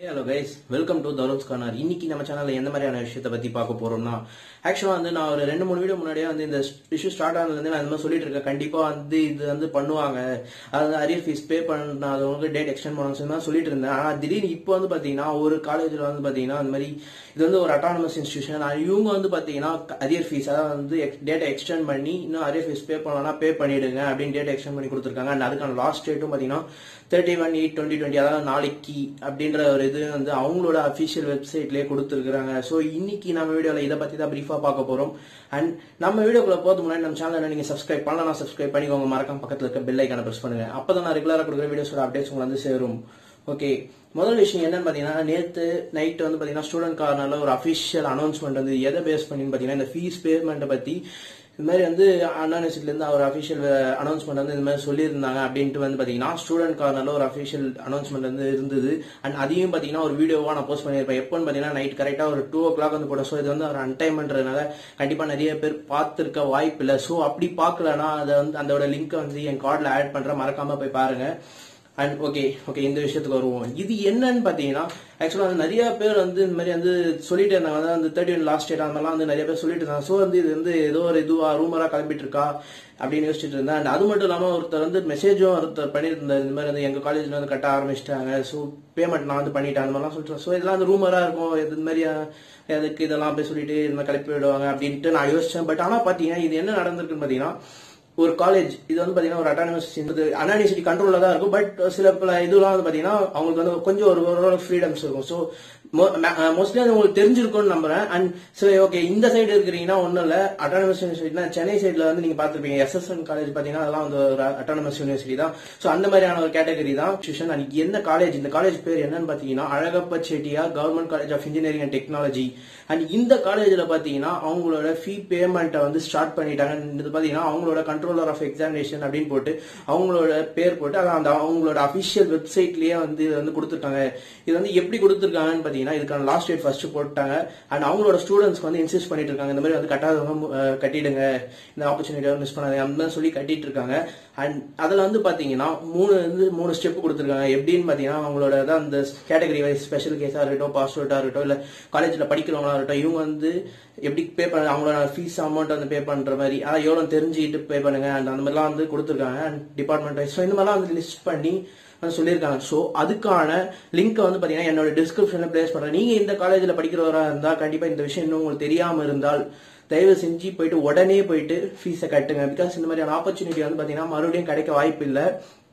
hello guys welcome to தரோஸ் corner இன்னைக்கு நம்ம சேனல்ல எந்த மாதிரியான விஷயத்தை பத்தி பார்க்க போறோம்னா ஆக்சுவலா வந்து நான் ஒரு ரெண்டு மூணு வீடியோ முன்னாடியே வந்து இந்த இஷ்யூ ஸ்டார்ட் ஆனதுல இருந்து நான் இந்த மாதிரி சொல்லிட்டு இருக்கேன் கண்டிப்பா வந்து இது வந்து பண்ணுவாங்க அதாவது அரியர் ஃபீஸ் பே பண்ணாதவங்களுக்கு டேட் எக்ஸ்டெண்ட் பண்ணுவாங்க தான் சொல்லிட்டு இருந்தேன் ஆனா திடீர்னு இப்போ வந்து பாத்தீங்கன்னா ஒரு காலேஜ்ல வந்து பாத்தீங்கன்னா அந்த மாதிரி இது வந்து ஒரு அட்டானமஸ் இன்ஸ்டியூஷன் இவங்க வந்து பாத்தீங்கன்னா அரியர் ஃபீஸ் அதாவது வந்து டேட்டை எக்ஸ்டெண்ட் பண்ணி இன்னும் அரியர் ஃபீஸ் பே பண்ணலாம் பே பண்ணிடுங்க அப்படின்னு டேட் எக்ஸ்டெண்ட் பண்ணி கொடுத்துருக்காங்க அண்ட் அதுக்கான லாஸ்ட் டேட்டும் பாத்தீங்கன்னா thirty one eight twenty twenty அதாவது நாளைக்கு அப்படின்ற ஒரு இது வந்து அவங்களோட அஃபிஷியல் வெப்சைட்லேயே கொடுத்துருக்காங்க ஸோ இன்னைக்கு நம்ம வீடியோவில் இதை பற்றி தான் ப்ரீஃபாக பார்க்க போகிறோம் அண்ட் நம்ம வீடியோக்குள்ள போகிறது முன்னாடி நம்ம சேனல் நீங்கள் சப்ஸ்கிரைப் பண்ணலாம் சப்ஸ்கிரைப் பண்ணிக்கோங்க மறக்காம பக்கத்தில் இருக்க பெல் ஐக்கான ப்ரெஸ் பண்ணுங்க அப்போ தான் நான் ரெகுலராக கொடுக்குற வீடியோஸோட அப்டேட்ஸ் உங்களுக்கு வந்து சேரும் ஓகே முதல் விஷயம் என்னன்னு பார்த்தீங்கன்னா நேற்று நைட் வந்து பார்த்தீங்கன்னா ஸ்டூடெண்ட் கார்னரில் ஒரு அஃபிஷியல் அனௌன்ஸ்மெண்ட் வந்து எதை பேஸ் பண்ணின்னு பார்த்தீங்கன்னா இந்த ஃபீஸ் பேமெண்ட்டை பற்றி இது மாதிரி வந்து அண்ணா யூனிவர்சிட்டிலேருந்து அவர் அஃபிஷியல் அனௌன்ஸ்மெண்ட் வந்து இந்த மாதிரி சொல்லியிருந்தாங்க அப்படின்ட்டு வந்து பார்த்தீங்கன்னா ஸ்டூடெண்ட் கார்னரில் ஒரு அஃபிஷியல் அனௌன்ஸ்மெண்ட் வந்து இருந்தது அண்ட் அதையும் பார்த்தீங்கன்னா ஒரு வீடியோவாக நான் போஸ்ட் பண்ணியிருப்பேன் எப்போன்னு பார்த்தீங்கன்னா நைட் கரெக்டாக ஒரு டூ ஓ கிளாக் வந்து போட்டேன் ஸோ இது வந்து ஒரு அன்டைம்ன்றதுனால கண்டிப்பாக நிறைய பேர் பார்த்துருக்க வாய்ப்பு இல்லை ஸோ அப்படி பார்க்கலனா அதை வந்து அதோட லிங்க்கை வந்து என் கார்டில் ஆட் பண்ணுறேன் மறக்காம போய் பாருங்க அண்ட் ஓகே ஓகே இந்த விஷயத்துக்கு வருவோம் இது என்னன்னு பார்த்தீங்கன்னா ஆக்சுவலாக வந்து நிறைய பேர் வந்து இந்த மாதிரி வந்து சொல்லிட்டு இருந்தாங்க அதாவது வந்து தேர்ட்டி ஒன் லாஸ்ட் டேட் அந்த மாதிரிலாம் வந்து நிறைய பேர் சொல்லிட்டு இருந்தாங்க ஸோ வந்து இது வந்து ஏதோ ஒரு இதுவா ரூமரா கிளம்பிட்டு இருக்கா அப்படின்னு யோசிச்சுட்டு இருந்தேன் அண்ட் அது மட்டும் இல்லாமல் ஒருத்தர் வந்து மெசேஜும் ஒருத்தர் பண்ணியிருந்தார் இந்த மாதிரி வந்து எங்கள் காலேஜில் வந்து கட்ட ஆரம்பிச்சிட்டாங்க ஸோ பேமெண்ட் நான் வந்து பண்ணிட்டேன் அந்த மாதிரிலாம் சொல்லிட்டு ஸோ இதெல்லாம் வந்து ரூமரா இருக்கும் இது மாதிரி எதுக்கு இதெல்லாம் போய் சொல்லிட்டு இந்த மாதிரி கிளப்பி விடுவாங்க அப்படின்ட்டு நான் யோசிச்சேன் பட் ஆனால் பார்த்தீங்கன்னா இது என்ன நடந்திருக்குன்னு பார்த்தீங்கன்னா ஒரு காலேஜ் இது வந்து பாத்தீங்கன்னா ஒரு அட்டானமஸ் அனானிசிட்டி கண்ட்ரோல்ல தான் இருக்கும் பட் சில பல இதெல்லாம் வந்து பாத்தீங்கன்னா அவங்களுக்கு வந்து கொஞ்சம் ஒரு ஒரு ஃப்ரீடம்ஸ் இருக்கும் ஸோ மோஸ்ட்லி அது உங்களுக்கு தெரிஞ்சிருக்கும்னு நம்புறேன் அண்ட் சரி ஓகே இந்த சைடு இருக்கிறீங்கன்னா ஒன்றும் இல்லை அட்டானமஸ் யூனிவர்சிட்டினா சென்னை சைடில் வந்து நீங்க பார்த்துருப்பீங்க எஸ்எஸ்என் காலேஜ் பார்த்தீங்கன்னா அதெல்லாம் வந்து ஒரு அட்டானமஸ் யூனிவர்சிட்டி தான் ஸோ அந்த மாதிரியான ஒரு கேட்டகரி தான் டியூஷன் அண்ட் எந்த காலேஜ் இந்த காலேஜ் பேர் என்னன்னு பார்த்தீங்கன்னா Alagappa Chettiar government college of engineering and technology and இந்த காலேஜில் பார்த்தீங்கன்னா அவங்களோட ஃபீ பேமெண்ட்டை வந்து ஸ்டார்ட் பண்ணிட்டாங்க இது பார்த்தீங்கன்னா அவங்களோட கண்ட்ரோலர் ஆஃப் எக்ஸாமினேஷன் அப்படின்னு போட்டு அவங்களோட பேர் போட்டு அதான் அந்த அவங்களோட அஃபிஷியல் வெப்சைட்லயே வந்து இது வந்து கொடுத்துருக்காங்க இது வந்து எப்படி கொடுத்துருக்காங்கன்னு பார்த்தீங்கன்னா இதுக்கான லாஸ்ட் டேட் ஃபர்ஸ்ட் போட்டாங்க அண்ட் அவங்களோட ஸ்டூடெண்ட்ஸ்க்கு வந்து இன்சிஸ்ட் பண்ணிட்டு இருக்காங்க இந்த மாதிரி வந்து கட்டாதவங்க அஹ், கட்டிடுங்க இந்த ஆப்பர்ச்சுனிட்டியை மிஸ் பண்ணாதீங்க அந்த மாதிரி சொல்லி கட்டிட்டு இருக்காங்க அண்ட் அதில் வந்து பார்த்தீங்கன்னா மூணு வந்து மூணு ஸ்டெப் கொடுத்துருக்காங்க எப்படின்னு பார்த்தீங்கன்னா அவங்களோட தான் அந்த கேட்டகரி வைஸ் ஸ்பெஷல் கேஸாக இருக்கட்டும் பாஸ் அவுட்டாக இருக்கட்டும் இல்லை காலேஜில் படிக்கிறவங்களா இருக்கட்டும் இவங்க வந்து எப்படி பே பண்ண அவங்களோட ஃபீஸ் அமௌண்ட் வந்து பே பண்ணுற மாதிரி அதான் எவ்வளோ தெரிஞ்சுக்கிட்டு பே பண்ணுங்க அண்ட் அந்த மாதிரிலாம் வந்து கொடுத்துருக்காங்க அண்ட் டிபார்ட்மெண்ட் வைஸ் ஸோ இந்த மாதிரிலாம் வந்து லிஸ்ட் பண்ணி வந்து சொல்லியிருக்காங்க ஸோ அதுக்கான லிங்க்கை வந்து பார்த்தீங்கன்னா என்னோட டிஸ்கிரிப்ஷனில் பிளேஸ் பண்ணுறேன் நீங்கள் இந்த காலேஜில் படிக்கிறவராக இருந்தால் கண்டிப்பாக இந்த விஷயம் இன்னும் உங்களுக்கு தெரியாமல் இருந்தால் தயவு செஞ்சு போயிட்டு உடனே போயிட்டு ஃபீஸை கட்டுங்க பிகாஸ் இந்த மாதிரியான ஆப்பர்ச்சுனிட்டி வந்து பார்த்தீங்கன்னா மறுபடியும் கிடைக்க வாய்ப்பு இல்லை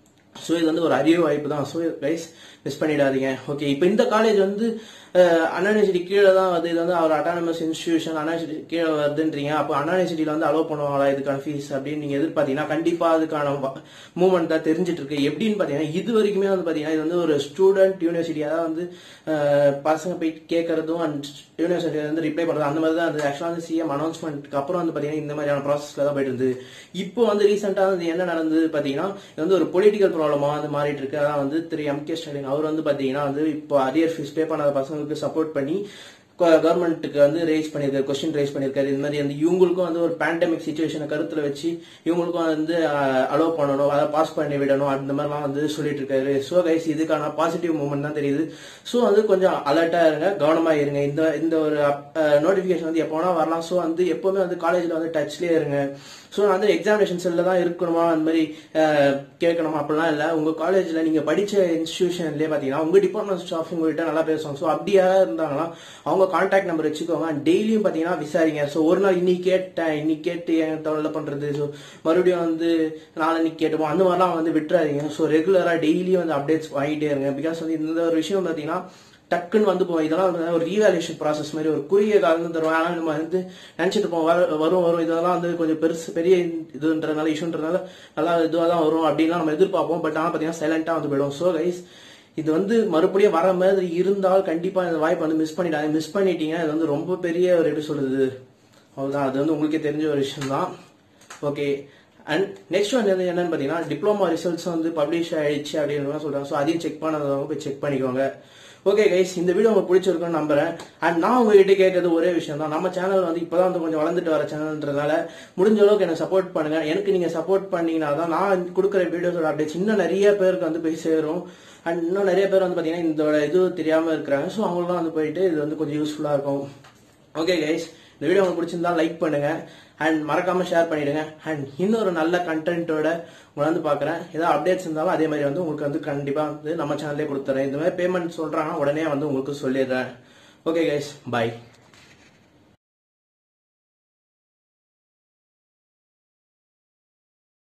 ஸோ இது வந்து ஒரு அரிய வாய்ப்பு தான் ஸோ கைஸ் மிஸ் பண்ணிடாதீங்க ஓகே இப்போ இந்த காலேஜ் வந்து அண்ணாநிசிட்டி கீழே தான் வருது இது வந்து அவர் அட்டானமஸ் இன்ஸ்டியூஷன் அண்ணாநிசிட்டி கீழே வருதுன்றீங்க அப்போ அண்ணாநிசிட்டியில் வந்து அலோவ் பண்ணுவாங்களா இதுக்கான ஃபீஸ் அப்படின்னு நீங்கள் எதிர்பார்த்தீங்கன்னா கண்டிப்பாக அதுக்கான மூவ்மெண்ட் தான் தெரிஞ்சிட்டு இருக்கு எப்படின்னு பார்த்தீங்கன்னா இது வரைக்குமே வந்து பார்த்தீங்கன்னா இது வந்து ஒரு ஸ்டூடெண்ட் யூனிவர்சிட்டி அதாவது வந்து அஹ், பசங்க போய் கேட்கறதும் அண்ட் யூனிவர்சிட்டி வந்து ரிப்ளை பண்ணுறது அந்த மாதிரி தான் அது ஆக்சுவலாக வந்து சிஎம் அனௌன்ஸ்மெண்ட்க்கு அப்புறம் வந்து பார்த்தீங்கன்னா இந்த மாதிரியான ப்ராசஸ்ல தான் போயிட்டு இருந்தது இப்போ வந்து ரீசெண்டாக வந்து என்ன நடந்தது பார்த்தீங்கன்னா இது வந்து ஒரு பொலிட்டிக்கல் ப்ராப்ளமாக வந்து மாறிட்டு இருக்கு அதான் வந்து திரு எம் கே ஸ்டாலின் அவர் வந்து பார்த்தீங்கன்னா வந்து இப்போ அரியர் ஃபீஸ் பே பண்ணாத பசங்களுக்கு சப்போர்ட் பண்ணி கவர்மெண்ட்டுக்கு வந்து ரைஸ் பண்ணியிருக்காரு கொஸ்டின் ரைஸ் பண்ணியிருக்காரு இது மாதிரி வந்து இவங்களுக்கும் வந்து ஒரு பேண்டமிக் சுச்சுவேஷனை கருத்துல வச்சு இவங்களுக்கும் வந்து அலோவ் பண்ணணும் அதை பாஸ் பண்ணி விடணும் அந்த மாதிரிலாம் வந்து சொல்லிட்டு இருக்காரு ஸோ கைஸ் இதுக்கான பாசிட்டிவ் மூமெண்ட் தான் தெரியுது ஸோ வந்து கொஞ்சம் அலர்ட்டா இருங்க கவனமா இருங்க இந்த இந்த ஒரு நோட்டிபிகேஷன் வந்து எப்போ வேணா வரலாம் ஸோ வந்து எப்பவுமே வந்து காலேஜ்ல வந்து டச்லயே இருங்க ஸோ வந்து எக்ஸாமினேஷன் செல்ல தான் இருக்கணுமா அந்த மாதிரி அஹ், கேட்கணுமா அப்படிலாம் இல்லை உங்க காலேஜ்ல நீங்க படிச்ச இன்ஸ்டியூஷன்லேயே பார்த்தீங்கன்னா உங்க டிபார்ட்மெண்ட் ஸ்டாஃப் உங்ககிட்ட நல்லா பேசுவாங்க ஸோ அப்படியா இருந்தாங்கன்னா அவங்க கான்டாக்ட் நம்பர் வச்சுக்கோங்க டெய்லியும் பார்த்தீங்கன்னா விசாரிங்க ஸோ ஒரு நாள் இன்னைக்கு கேட்டேன் இன்னைக்கு கேட்டு என் தொழில் பண்றது ஸோ மறுபடியும் வந்து நாளைக்கு கேட்டுப்போம் அந்த மாதிரிலாம் வந்து விட்டுறாதீங்க ஸோ ரெகுலராக டெய்லியும் வந்து அப்டேட்ஸ் வாங்கிட்டே இருங்க பிகாஸ் வந்து இந்த ஒரு விஷயம் பார்த்தீங்கன்னா டக்குன்னு வந்து போகும் இதெல்லாம் வந்து ஒரு ரீவேல்யூஷன் ப்ராசஸ் மாதிரி ஒரு குறுகிய காலம் தரும் ஆனால் நம்ம வந்து நினைச்சிட்டு இருப்போம் வர- வரும் வரும் இதெல்லாம் வந்து கொஞ்சம் பெருசு பெரிய இதுன்றதுனால இஷ்யூன்றதுனால நல்லா இதுவாக தான் வரும் அப்படின்லாம் நம்ம எதிர்பார்ப்போம் பட் ஆனால் பார்த்தீங்கன்னா சைலண்டாக வந்து போயிடும் ஸோ கைஸ் இது வந்து மறுபடியும் வர மாதிரி இருந்தால் கண்டிப்பா இந்த வாய்ப்பு வந்து மிஸ் பண்ணிட்டாங்க மிஸ் பண்ணிட்டீங்க இது வந்து ரொம்ப பெரிய ஒரு எப்படி சொல்றது அவ்வளவுதான் அது வந்து உங்களுக்கே தெரிஞ்ச ஒரு விஷயம் தான் ஓகே அண்ட் நெக்ஸ்ட் வந்து என்னன்னு பார்த்தீங்கன்னா டிப்ளமா ரிசல்ட்ஸ் வந்து பப்ளிஷ் ஆயிடுச்சு அப்படின்னு சொல்றாங்க ஸோ அதையும் செக் பண்ணாதவங்க போய் செக் பண்ணிக்கோங்க ஓகே கைஸ் இந்த வீடியோ உங்களுக்கு பிடிச்சிருக்குன்னு நம்புறேன் அண்ட் நான் உங்ககிட்ட கேட்கறது ஒரே விஷயம் தான் நம்ம சேனல் வந்து இப்பதான் வந்து கொஞ்சம் வளர்ந்துட்டு வர சேனல்ன்றதால முடிஞ்ச அளவுக்கு எனக்கு சப்போர்ட் பண்ணுங்க எனக்கு நீங்க சப்போர்ட் பண்ணீங்கன்னா தான் நான் கொடுக்குற வீடியோஸோட அப்டேட்ஸ் இன்னும் நிறைய பேருக்கு வந்து போய் சேரும் அண்ட் இன்னும் நிறைய பேர் வந்து பாத்தீங்கன்னா இதோட இது தெரியாம இருக்கிறாங்க ஸோ அவங்களும் வந்து போயிட்டு இது வந்து கொஞ்சம் யூஸ்ஃபுல்லா இருக்கும் ஓகே கைஸ் இந்த வீடியோ உங்களுக்கு பிடிச்சிருந்தா லைக் பண்ணுங்க அண்ட் மறக்காம ஷேர் பண்ணிடுங்க அண்ட் இன்னொரு நல்ல கண்டென்ட்டோட உங்களை வந்து பாக்குறேன் ஏதாவது அப்டேட்ஸ் இருந்தாலும் அதே மாதிரி வந்து உங்களுக்கு வந்து கண்டிப்பா வந்து நம்ம சேனல்லே கொடுத்துறேன் இந்த மாதிரி பேமெண்ட் சொல்றாங்கன்னா உடனே வந்து உங்களுக்கு சொல்லிடுறேன் ஓகே கைஸ் பை